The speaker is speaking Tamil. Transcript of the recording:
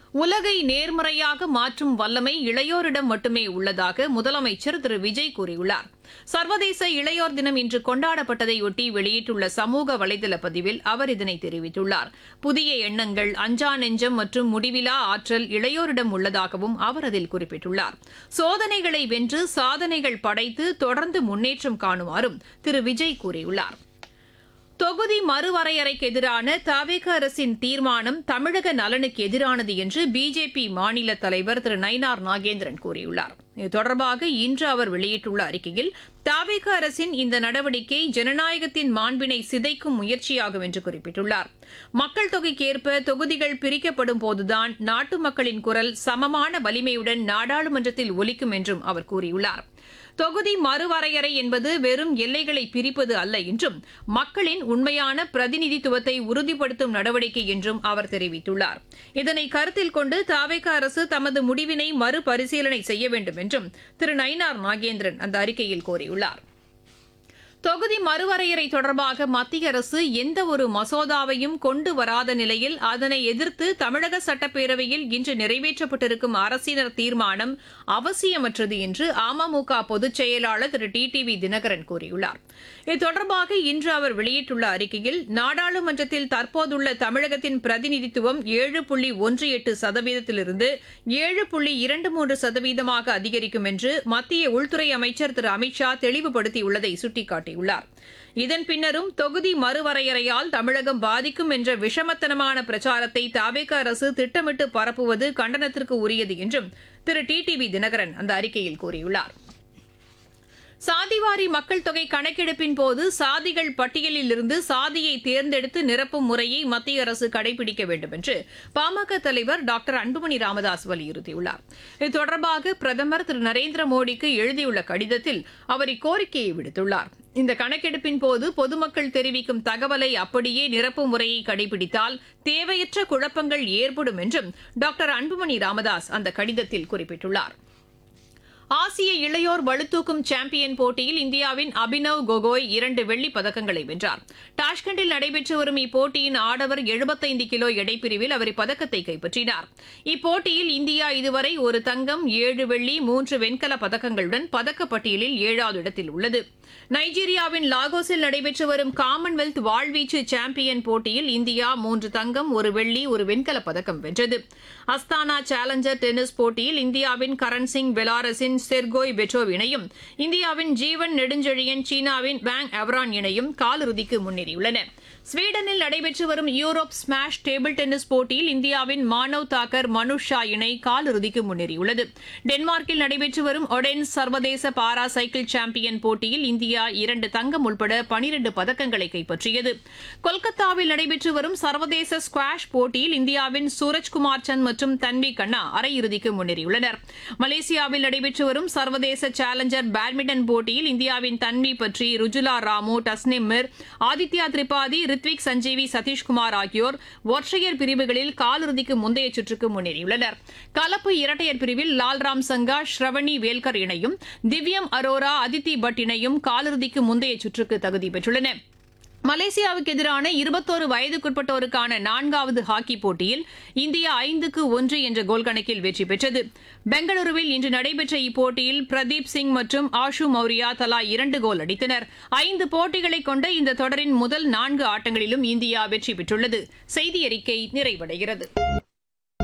உலகை நேர்மறையாக மாற்றும் வல்லமை இளையோரிடம் மட்டுமே உள்ளதாக முதலமைச்சர் திரு விஜய் கூறியுள்ளார் சர்வதேச இளையோர் தினம் இன்று கொண்டாடப்பட்டதையொட்டி வெளியிட்டுள்ள சமூக வலைதள பதிவில் அவர் இதனை தெரிவித்துள்ளார் புதிய எண்ணங்கள் அஞ்சா நெஞ்சம் மற்றும் முடிவிலா ஆற்றல் இளையோரிடம் உள்ளதாகவும் அவர் அதில் குறிப்பிட்டுள்ளார் சோதனைகளை வென்று சாதனைகள் படைத்து தொடர்ந்து முன்னேற்றம் காணுமாறும் திரு விஜய் கூறியுள்ளார் தொகுதி மறுவரையறைக்கு எதிரான தவிக அரசின் தீர்மானம் தமிழக நலனுக்கு எதிரானது என்று பிஜேபி மாநில தலைவர் திரு நயினார் நாகேந்திரன் கூறியுள்ளார் இது தொடர்பாக இன்று அவர் வெளியிட்டுள்ள அறிக்கையில் தாவேக அரசின் இந்த நடவடிக்கை ஜனநாயகத்தின் மாண்பினை சிதைக்கும் முயற்சியாகும் என்று குறிப்பிட்டுள்ளார் மக்கள் தொகைக்கேற்ப தொகுதிகள் பிரிக்கப்படும் போதுதான் நாட்டு மக்களின் குரல் சமமான வலிமையுடன் நாடாளுமன்றத்தில் ஒலிக்கும் என்றும் அவர் கூறியுள்ளார் தொகுதி மறுவரையறை என்பது வெறும் எல்லைகளை பிரிப்பது அல்ல என்றும் மக்களின் உண்மையான பிரதிநிதித்துவத்தை உறுதிப்படுத்தும் நடவடிக்கை என்றும் அவர் தெரிவித்துள்ளார் இதனை கருத்தில் கொண்டு தாவேக அரசு தமது முடிவினை மறுபரிசீலனை செய்ய வேண்டும் என்றும் திரு நயினார் நாகேந்திரன் அந்த அறிக்கையில் கோரியுள்ளார் தொகுதி மறுவரையறை தொடர்பாக மத்திய அரசு எந்த ஒரு மசோதாவையும் கொண்டு வராத நிலையில் அதனை எதிர்த்து தமிழக சட்டப்பேரவையில் இன்று நிறைவேற்றப்பட்டிருக்கும் அரசினர் தீர்மானம் அவசியமற்றது என்று அமமுக பொதுச் செயலாளர் திரு டி டி வி தினகரன் கூறியுள்ளார் இது தொடர்பாக இன்று அவர் வெளியிட்டுள்ள அறிக்கையில் நாடாளுமன்றத்தில் தற்போதுள்ள தமிழகத்தின் பிரதிநிதித்துவம் ஏழு புள்ளி ஒன்று எட்டு சதவீதத்திலிருந்து ஏழு புள்ளி இரண்டு மூன்று சதவீதமாக அதிகரிக்கும் என்று மத்திய உள்துறை அமைச்சர் திரு அமித்ஷா தெளிவுபடுத்தியுள்ளதை சுட்டிக்காட்டியுள்ளார் இதன் பின்னரும் தொகுதி மறுவரையறையால் தமிழகம் பாதிக்கும் என்ற விஷமத்தனமான பிரச்சாரத்தை தாவேக அரசு திட்டமிட்டு பரப்புவது கண்டனத்திற்கு உரியது என்றும் திரு டி டி வி தினகரன் அந்த அறிக்கையில் கூறியுள்ளார் சாதிவாரி மக்கள் தொகை கணக்கெடுப்பின் போது சாதிகள் பட்டியலில் இருந்து சாதியை தேர்ந்தெடுத்து நிரப்பும் முறையை மத்திய அரசு கடைபிடிக்க வேண்டும் என்று பாமக தலைவர் டாக்டர் அன்புமணி ராமதாஸ் வலியுறுத்தியுள்ளார் இது தொடர்பாக பிரதமர் திரு நரேந்திர மோடிக்கு எழுதியுள்ள கடிதத்தில் அவர் இக்கோரிக்கையை விடுத்துள்ளார் இந்த கணக்கெடுப்பின் போது பொதுமக்கள் தெரிவிக்கும் தகவலை அப்படியே நிரப்பும் முறையை கடைபிடித்தால் தேவையற்ற குழப்பங்கள் ஏற்படும் என்றும் டாக்டர் அன்புமணி ராமதாஸ் அந்த கடிதத்தில் குறிப்பிட்டுள்ளார் ஆசிய இளையோர் பளுதூக்கும் சாம்பியன் போட்டியில் இந்தியாவின் அபினவ் கோகோய் இரண்டு வெள்ளிப் பதக்கங்களை வென்றார் டாஷ்கண்டில் நடைபெற்று வரும் இப்போட்டியின் ஆடவர் எழுபத்தைந்து கிலோ எடைப்பிரிவில் அவர் இப்பதக்கத்தை கைப்பற்றினார் இப்போட்டியில் இந்தியா இதுவரை ஒரு தங்கம் ஏழு வெள்ளி மூன்று வெண்கல பதக்கங்களுடன் பதக்கப்பட்டியலில் ஏழாவது இடத்தில் உள்ளது நைஜீரியாவின் லாகோஸில் நடைபெற்று வரும் காமன்வெல்த் வாழ்வீச்சு சாம்பியன் போட்டியில் இந்தியா மூன்று தங்கம் ஒரு வெள்ளி ஒரு வெண்கலப் பதக்கம் வென்றது அஸ்தானா சேலஞ்சர் டென்னிஸ் போட்டியில் இந்தியாவின் கரண் சிங் பெலாரஸின் செர்கோய் பெட்ரோவ் இணையும் இந்தியாவின் ஜீவன் நெடுஞ்செழியன் சீனாவின் வேங் எவரான் இணையும் காலிறுதிக்கு முன்னேறியுள்ளன ஸ்வீடனில் நடைபெற்று வரும் யூரோப் ஸ்மாஷ் டேபிள் டென்னிஸ் போட்டியில் இந்தியாவின் மானவ் தாக்கர் மனுஷ் ஷா இணை காலிறுதிக்கு முன்னேறியுள்ளது டென்மார்க்கில் நடைபெற்று வரும் ஒடென்ஸ் சர்வதேச பாரா சைக்கிள் சாம்பியன் போட்டியில் இந்தியா இரண்டு தங்கம் உட்பட பனிரண்டு பதக்கங்களை கைப்பற்றியது கொல்கத்தாவில் நடைபெற்று வரும் சர்வதேச ஸ்குவாஷ் போட்டியில் இந்தியாவின் சூரஜ்குமார் சந்த் மற்றும் தன்வி கண்ணா அரையிறுதிக்கு முன்னேறியுள்ளனர் மலேசியாவில் நடைபெற்று வரும் சர்வதேச சேலஞ்சர் பேட்மிண்டன் போட்டியில் இந்தியாவின் தன்வி பற்றி ருஜுலா ராமு டஸ்னிம் மிர் ஆதித்யா திரிபாதி ரித்விக் சஞ்சீவி சதீஷ்குமார் ஆகியோர் ஒற்றையர் பிரிவுகளில் காலிறுதிக்கு முந்தைய சுற்றுக்கு முன்னேறியுள்ளனர் கலப்பு இரட்டையர் பிரிவில் லால்ராம் சங்கா ஸ்ரவணி வேல்கர் இணையும் திவ்யம் அரோரா அதித்தி பட் இணையும் காலிறுதிக்கு முந்தைய சுற்றுக்கு தகுதி பெற்றுள்ளன மலேசியாவுக்கு எதிரான இருபத்தோரு வயதுக்குட்பட்டோருக்கான நான்காவது ஹாக்கி போட்டியில் இந்தியா ஐந்துக்கு ஒன்று என்ற கோல் கணக்கில் வெற்றி பெற்றது பெங்களூருவில் இன்று நடைபெற்ற இப்போட்டியில் பிரதீப் சிங் மற்றும் ஆஷு மௌரியா தலா இரண்டு கோல் அடித்தனர் ஐந்து போட்டிகளை கொண்ட இந்த தொடரின் முதல் நான்கு ஆட்டங்களிலும் இந்தியா வெற்றி பெற்றுள்ளது செய்தி அறிக்கை நிறைவடைகிறது